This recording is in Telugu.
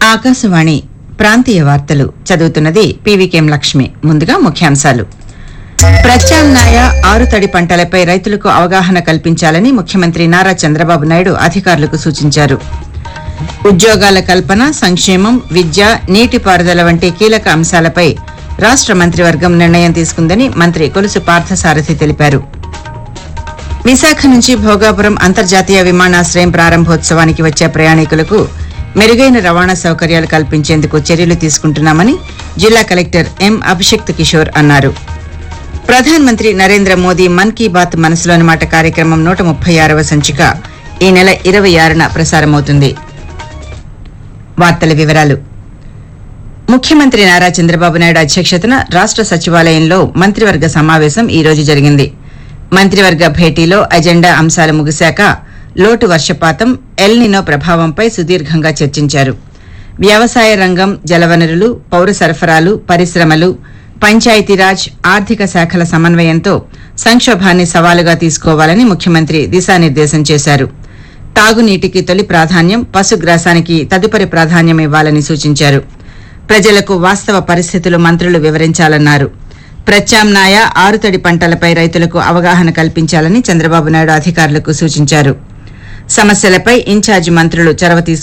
ఆకాశవాణి ప్రాంతీయ వార్తలు చదువుతున్నది పీవీకేం లక్ష్మి ముందుగా ముఖ్యాంశాలు ప్రత్యామ్నాయ ఆరుతడి పంటలపై రైతులకు అవగాహన కల్పించాలని ముఖ్యమంత్రి నారా చంద్రబాబు నాయుడు అధికారులకు సూచించారు ఉద్యోగాల కల్పన సంక్షేమం విద్య నీటిపారుదల వంటి కీలక అంశాలపై రాష్ట మంత్రివర్గం నిర్ణయం తీసుకుందని మంత్రి కొలుసు పార్థసారథి తెలిపారు విశాఖ నుంచి భోగాపురం అంతర్జాతీయ విమానాశ్రయం ప్రారంభోత్సవానికి వచ్చే ప్రయాణికులకు మెరుగైన రవాణా సౌకర్యాలు కల్పించేందుకు చర్యలు తీసుకుంటున్నామని జిల్లా కలెక్టర్ ఎం అభిషిక్త్ కిషోర్ అన్నారు ప్రధానమంత్రి నరేంద్ర మోదీ మన్ కీ బాత్ మనసులోని మాట కార్యక్రమం నూట ముప్పై ఆరవ సంచిక ఈ నెల ఇరవై ఆరున ప్రసారమవుతుంది వార్తల వివరాలు ముఖ్యమంత్రి నారా చంద్రబాబు నాయుడు అధ్యక్షతన రాష్ట సచివాలయంలో మంత్రివర్గ సమావేశం ఈ రోజు జరిగింది మంత్రివర్గ భేటీలో అజెండా అంశాలు ముగిశాక లోటు వర్షపాతం ఎల్నినో ప్రభావంపై సుదీర్ఘంగా చర్చించారు వ్యవసాయ రంగం జలవనరులు పౌర సరఫరాలు పరిశ్రమలు పంచాయతీరాజ్ ఆర్థిక శాఖల సమన్వయంతో సంక్షోభాన్ని సవాలుగా తీసుకోవాలని ముఖ్యమంత్రి దిశానిర్దేశం చేశారు తాగునీటికి తొలి ప్రాధాన్యం పశుగ్రాసానికి తదుపరి ప్రాధాన్యం ఇవ్వాలని సూచించారు ప్రజలకు వాస్తవ పరిస్థితులు మంత్రులు వివరించాలన్నారు ప్రత్యామ్నాయ ఆరుతడి పంటలపై రైతులకు అవగాహన కల్పించాలని చంద్రబాబు నాయుడు అధికారులకు సూచించారు సమస్యలపై ఇన్ఛార్జి మంత్రులు చొరవ తీసుకు